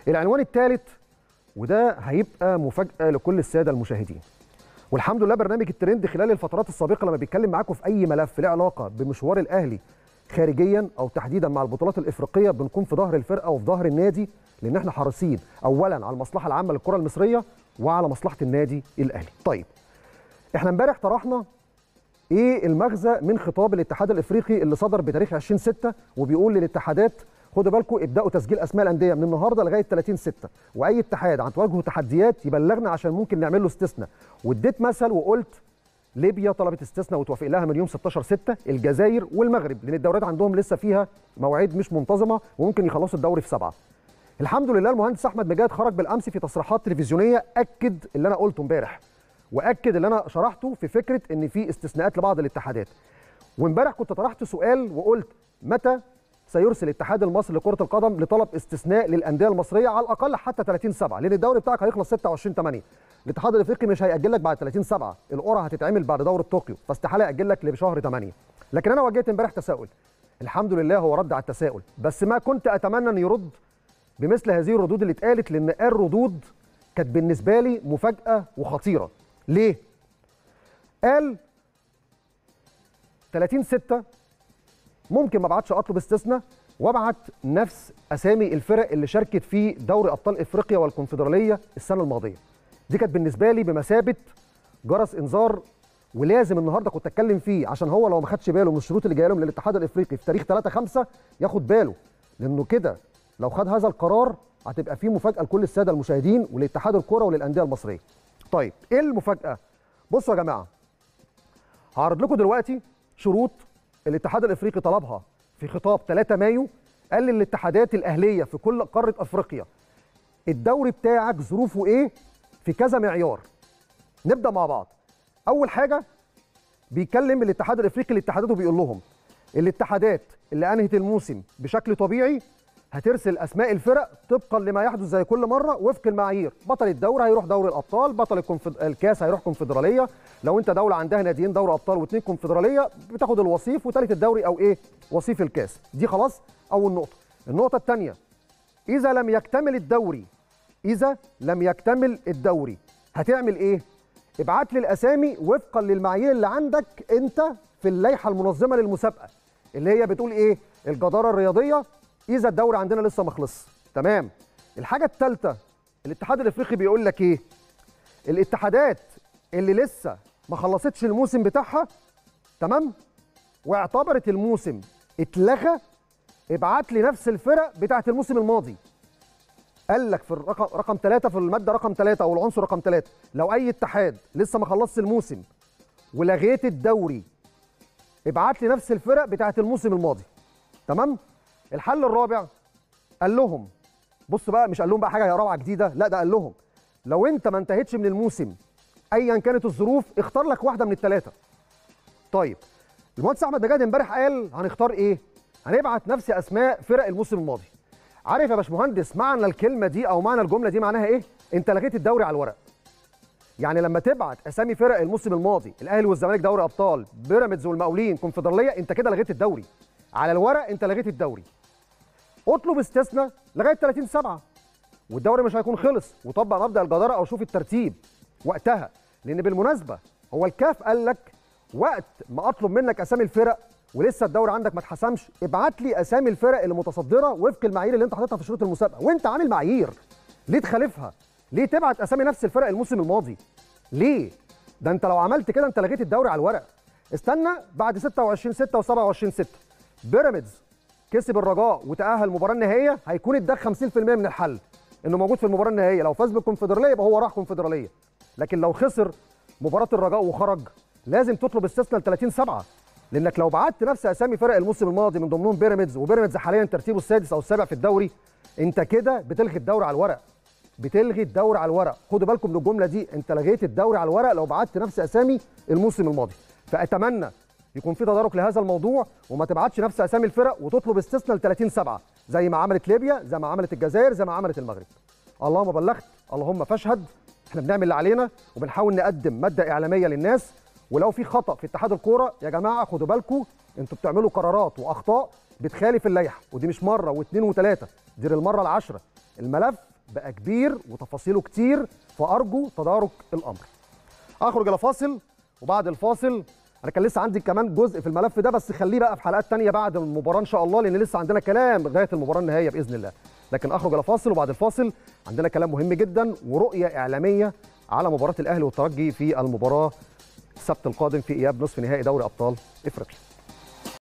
العنوان الثالث وده هيبقى مفاجاه لكل الساده المشاهدين والحمد لله برنامج الترند خلال الفترات السابقه لما بيتكلم معاكم في اي ملف له علاقه بمشوار الاهلي خارجيا او تحديدا مع البطولات الافريقيه بنكون في ظهر الفرقه وفي ظهر النادي لان احنا حريصين اولا على المصلحه العامه للكره المصريه وعلى مصلحه النادي الاهلي. طيب احنا امبارح طرحنا ايه المغزى من خطاب الاتحاد الافريقي اللي صدر بتاريخ 20 6 وبيقول للاتحادات خدوا بالكم ابداوا تسجيل اسماء الانديه من النهارده لغايه 30 6 واي اتحاد هتواجهه تحديات يبلغنا عشان ممكن نعمل له استثناء واديت مثل وقلت ليبيا طلبت استثناء وتوافق لها من يوم 16 6 الجزائر والمغرب لان الدوريات عندهم لسه فيها مواعيد مش منتظمه وممكن يخلصوا الدوري في سبعه الحمد لله المهندس احمد مجاد خرج بالامس في تصريحات تلفزيونيه اكد اللي انا قلته امبارح واكد اللي انا شرحته في فكره ان في استثناءات لبعض الاتحادات وامبارح كنت طرحت سؤال وقلت متى سيرسل الاتحاد المصري لكره القدم لطلب استثناء للانديه المصريه على الاقل حتى 30 7 لان الدوري بتاعك هيخلص 26 8 الاتحاد الافريقي مش هياجل لك بعد 30 7 القرعه هتتعمل بعد دوره طوكيو فاستحاله ياجل لك لشهر 8 لكن انا وجهت امبارح تساؤل الحمد لله هو رد على التساؤل بس ما كنت اتمنى ان يرد بمثل هذه الردود اللي اتقالت لان قال ردود كانت بالنسبه لي مفاجاه وخطيره ليه قال 30 6 ممكن ما ابعتش اطلب استثناء وابعت نفس اسامي الفرق اللي شاركت في دوري ابطال افريقيا والكونفدراليه السنه الماضيه دي كانت بالنسبه لي بمثابه جرس انذار ولازم النهارده كنت اتكلم فيه عشان هو لو ما خدش باله من الشروط اللي جايه له من الاتحاد الافريقي في تاريخ 3 5 ياخد باله لانه كده لو خد هذا القرار هتبقى فيه مفاجاه لكل الساده المشاهدين ولاتحاد الكره وللانديه المصريه. طيب ايه المفاجاه؟ بصوا يا جماعه هعرض لكم دلوقتي شروط الاتحاد الافريقي طلبها في خطاب 3 مايو قال للاتحادات الاهليه في كل قاره افريقيا الدوري بتاعك ظروفه ايه في كذا معيار نبدا مع بعض اول حاجه بيكلم الاتحاد الافريقي الاتحادات وبيقول لهم الاتحادات اللي انهت الموسم بشكل طبيعي هترسل اسماء الفرق طبقا لما يحدث زي كل مره وفق المعايير بطل الدوري هيروح دوري الابطال بطل الكونفد... الكاس هيروح كونفدراليه لو انت دوله عندها ناديين دوري ابطال واثنين كونفدراليه بتاخد الوصيف وثالث الدوري او ايه وصيف الكاس دي خلاص اول نقطه النقطه الثانيه اذا لم يكتمل الدوري اذا لم يكتمل الدوري هتعمل ايه ابعت لي الاسامي وفقا للمعايير اللي عندك انت في اللائحه المنظمه للمسابقه اللي هي بتقول ايه الجداره الرياضيه اذا الدوري عندنا لسه ما خلصش تمام الحاجه الثالثه الاتحاد الافريقي بيقول لك ايه الاتحادات اللي لسه ما خلصتش الموسم بتاعها تمام واعتبرت الموسم اتلغى ابعت لي نفس الفرق بتاعت الموسم الماضي قال لك في الرقم رقم ثلاثة في المادة رقم ثلاثة أو العنصر رقم ثلاثة لو أي اتحاد لسه ما خلصش الموسم ولغيت الدوري ابعت لي نفس الفرق بتاعت الموسم الماضي تمام الحل الرابع قال لهم بص بقى مش قال لهم بقى حاجه روعه جديده لا ده قال لهم لو انت ما انتهتش من الموسم ايا كانت الظروف اختار لك واحده من الثلاثه طيب المهندس احمد نجاد امبارح قال هنختار ايه هنبعت نفس اسماء فرق الموسم الماضي عارف يا باشمهندس معنى الكلمه دي او معنى الجمله دي معناها ايه انت لغيت الدوري على الورق يعني لما تبعت اسامي فرق الموسم الماضي الاهلي والزمالك دوري ابطال بيراميدز والمقاولين كونفدراليه انت كده لغيت الدوري على الورق انت لغيت الدوري اطلب استثناء لغايه 30 7 والدوري مش هيكون خلص وطبق مبدا الجداره او شوف الترتيب وقتها لان بالمناسبه هو الكاف قال لك وقت ما اطلب منك اسامي الفرق ولسه الدوري عندك ما اتحسمش ابعت لي اسامي الفرق اللي متصدره وفق المعايير اللي انت حاططها في شروط المسابقه وانت عامل معايير ليه تخالفها ليه تبعت اسامي نفس الفرق الموسم الماضي ليه ده انت لو عملت كده انت لغيت الدوري على الورق استنى بعد 26 6 و27 6 بيراميدز كسب الرجاء وتاهل المباراه النهائيه هيكون اداك 50% من الحل انه موجود في المباراه النهائيه لو فاز بالكونفدراليه يبقى هو راح كونفدراليه لكن لو خسر مباراه الرجاء وخرج لازم تطلب استثناء ل 30 7 لانك لو بعت نفس اسامي فرق الموسم الماضي من ضمنهم بيراميدز وبيراميدز حاليا ترتيبه السادس او السابع في الدوري انت كده بتلغي الدوري على الورق بتلغي الدوري على الورق خدوا بالكم من الجمله دي انت لغيت الدوري على الورق لو بعت نفس اسامي الموسم الماضي فاتمنى يكون في تدارك لهذا الموضوع وما تبعتش نفس اسامي الفرق وتطلب استثناء ل 30 7 زي ما عملت ليبيا زي ما عملت الجزائر زي ما عملت المغرب اللهم بلغت اللهم فاشهد احنا بنعمل اللي علينا وبنحاول نقدم ماده اعلاميه للناس ولو في خطا في اتحاد الكوره يا جماعه خدوا بالكم انتوا بتعملوا قرارات واخطاء بتخالف اللائحه ودي مش مره واثنين وثلاثه دي المره العاشره الملف بقى كبير وتفاصيله كتير فارجو تدارك الامر اخرج الى فاصل وبعد الفاصل انا كان لسه عندي كمان جزء في الملف ده بس خليه بقى في حلقات تانية بعد المباراه ان شاء الله لان لسه عندنا كلام لغايه المباراه النهائيه باذن الله لكن اخرج الى فاصل وبعد الفاصل عندنا كلام مهم جدا ورؤيه اعلاميه على مباراه الاهلي والترجي في المباراه السبت القادم في اياب نصف نهائي دوري ابطال افريقيا